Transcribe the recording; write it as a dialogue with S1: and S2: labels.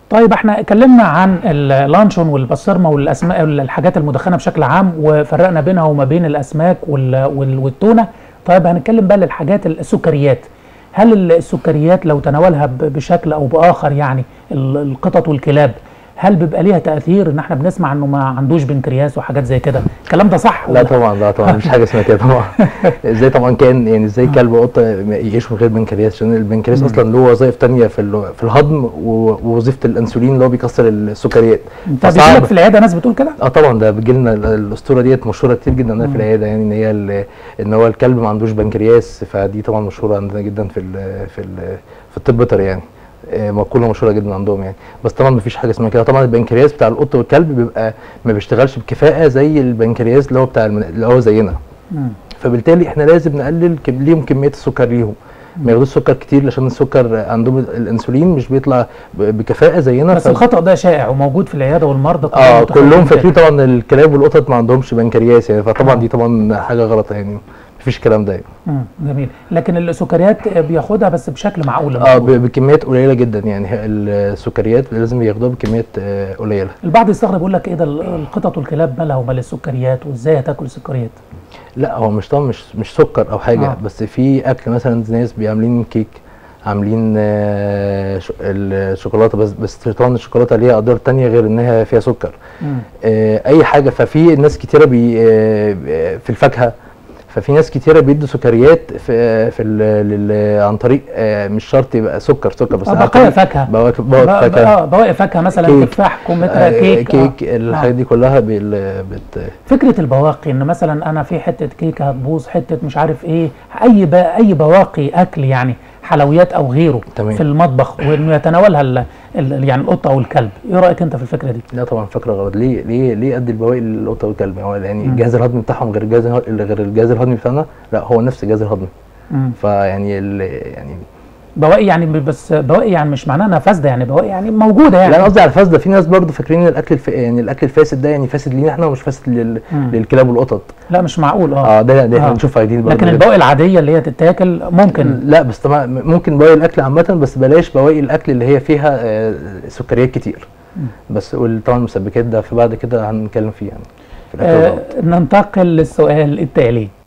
S1: طيب احنا اتكلمنا عن اللانشون والبسطرمه والاسماك الحاجات المدخنه بشكل عام وفرقنا بينها وما بين الاسماك وال- وال- والتونه طيب هنتكلم بقى للحاجات السكريات هل السكريات لو تناولها ب- بشكل او باخر يعني ال- القطط والكلاب هل بيبقى ليها تاثير ان احنا بنسمع انه ما عندوش بنكرياس وحاجات زي كده الكلام ده صح
S2: لا
S1: ولا؟
S2: طبعا لا طبعا مفيش حاجه اسمها كده طبعا ازاي طبعا كان يعني ازاي كلب وقطه يعيشوا من غير بنكرياس عشان البنكرياس اصلا له وظائف تانية في ال- في الهضم و- ووظيفه الانسولين اللي هو بيكسر السكريات
S1: طب بيجي لك في العياده ناس بتقول كده؟
S2: اه طبعا ده بيجي لنا ال- الاسطوره ديت مشهوره كتير جدا عندنا في العياده يعني ان هي ال- ان هو الكلب ما عندوش بنكرياس فدي طبعا مشهوره عندنا جدا في ال في ال في الطب البيطري يعني آه، مقوله مشهوره جدا عندهم يعني بس طبعا مفيش حاجه اسمها كده طبعا البنكرياس بتاع القط والكلب بيبقى ما بيشتغلش بكفاءه زي البنكرياس اللي هو بتاع المن- اللي هو زينا
S1: مم.
S2: فبالتالي احنا لازم نقلل كم- ليهم كميه السكر ليهم ما ياخدوش سكر كتير عشان السكر عندهم الانسولين مش بيطلع ب- بكفاءه زينا
S1: بس
S2: ف-
S1: الخطا ده شائع وموجود في العياده والمرضى
S2: اه
S1: متخيلين
S2: كلهم
S1: كده.
S2: فاكرين طبعا الكلاب والقطط ما عندهمش بنكرياس يعني
S1: آه.
S2: فطبعا دي طبعا حاجه غلط يعني مفيش الكلام ده يعني.
S1: مم. جميل لكن السكريات بياخدها بس بشكل معقول
S2: اه ب- بكميات قليله جدا يعني هي السكريات لازم ياخدوها بكميات آه، قليله
S1: البعض يستغرب يقول لك ايه ده القطط والكلاب مالها ومال السكريات وازاي هتاكل السكريات
S2: لا هو مش طبعا مش مش سكر او حاجه
S1: آه.
S2: آه. بس في اكل مثلا ناس بيعملين كيك عاملين آه، ش- الشوكولاته بس بس طبعا الشوكولاته ليها اضرار تانية غير انها فيها سكر
S1: مم.
S2: آه، اي حاجه ففي ناس كتيره بي آه، في الفاكهه ففي ناس كتيره بيدوا سكريات في في ال- لل- عن طريق آه، مش شرط يبقى سكر سكر بس
S1: آه،
S2: عن
S1: بقايا
S2: طريق
S1: فاكهه
S2: بواكب
S1: ب-
S2: بواكب
S1: ب-
S2: فاكهه
S1: آه، بواقي فاكهه مثلا
S2: كيك.
S1: تفاح كمثرى
S2: آه،
S1: كيك
S2: كيك
S1: آه.
S2: الحاجات دي كلها بال- بت
S1: فكره البواقي ان مثلا انا في حته كيكه هتبوظ حته مش عارف ايه اي ب... اي بواقي اكل يعني حلويات او غيره
S2: تمام.
S1: في المطبخ وانه يتناولها ال... ال... يعني القطه او الكلب ايه رايك انت في الفكره دي
S2: لا طبعا فكره غلط ليه ليه ليه ادي البواقي للقطه والكلب هو يعني
S1: مم.
S2: الجهاز الهضمي بتاعهم غير الجهاز الهض- غير الجهاز الهضمي بتاعنا لا هو نفس الجهاز الهضمي
S1: مم.
S2: فيعني ال- يعني
S1: بواقي يعني ب- بس بواقي يعني مش معناها انها فاسده يعني بواقي يعني موجوده يعني
S2: لا انا قصدي على الفاسده في ناس برضو فاكرين ان الاكل الف... يعني الاكل الفاسد ده يعني فاسد لينا احنا ومش فاسد لل...
S1: مم.
S2: للكلاب والقطط
S1: لا مش معقول اه
S2: اه ده ده احنا
S1: آه.
S2: نشوف عايزين برضو
S1: لكن
S2: كده.
S1: البواقي العاديه اللي هي تتاكل ممكن
S2: لا بس طبعا ممكن بواقي الاكل عامه بس بلاش بواقي الاكل اللي هي فيها آه، سكريات كتير بس وال- طبعا المسبكات ده في بعد كده هنتكلم فيه يعني في الاكل
S1: آه
S2: الغلط.
S1: ننتقل للسؤال التالي